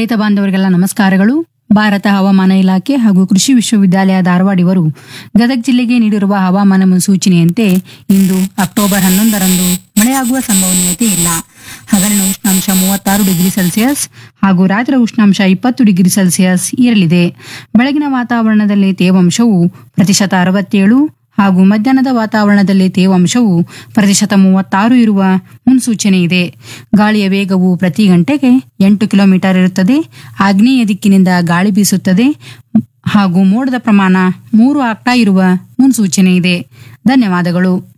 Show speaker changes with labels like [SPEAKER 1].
[SPEAKER 1] ರೈತ ಬಾಂಧವರಿಗೆಲ್ಲ ನಮಸ್ಕಾರಗಳು ಭಾರತ ಹವಾಮಾನ ಇಲಾಖೆ ಹಾಗೂ ಕೃಷಿ ವಿಶ್ವವಿದ್ಯಾಲಯ ಧಾರವಾಡ ಇವರು ಗದಗ ಜಿಲ್ಲೆಗೆ ನೀಡಿರುವ ಹವಾಮಾನ ಮುನ್ಸೂಚನೆಯಂತೆ ಇಂದು ಅಕ್ಟೋಬರ್ ಹನ್ನೊಂದರಂದು ಮಳೆಯಾಗುವ ಸಂಭವನೀಯತೆ ಇಲ್ಲ ಹಗಲಿನ ಉಷ್ಣಾಂಶ ಮೂವತ್ತಾರು ಡಿಗ್ರಿ ಸೆಲ್ಸಿಯಸ್ ಹಾಗೂ ರಾತ್ರಿ ಉಷ್ಣಾಂಶ ಇಪ್ಪತ್ತು ಡಿಗ್ರಿ ಸೆಲ್ಸಿಯಸ್ ಇರಲಿದೆ ಬೆಳಗಿನ ವಾತಾವರಣದಲ್ಲಿ ತೇವಾಂಶವು ಪ್ರತಿಶತ ಅರವತ್ತೇಳು ಹಾಗೂ ಮಧ್ಯಾಹ್ನದ ವಾತಾವರಣದಲ್ಲಿ ತೇವಾಂಶವು ಪ್ರತಿಶತ ಮೂವತ್ತಾರು ಇರುವ ಮುನ್ಸೂಚನೆ ಇದೆ ಗಾಳಿಯ ವೇಗವು ಪ್ರತಿ ಗಂಟೆಗೆ ಎಂಟು ಕಿಲೋಮೀಟರ್ ಇರುತ್ತದೆ ಆಗ್ನೇಯ ದಿಕ್ಕಿನಿಂದ ಗಾಳಿ ಬೀಸುತ್ತದೆ ಹಾಗೂ ಮೋಡದ ಪ್ರಮಾಣ ಮೂರು ಆಗ್ತಾ ಇರುವ ಮುನ್ಸೂಚನೆ ಇದೆ ಧನ್ಯವಾದಗಳು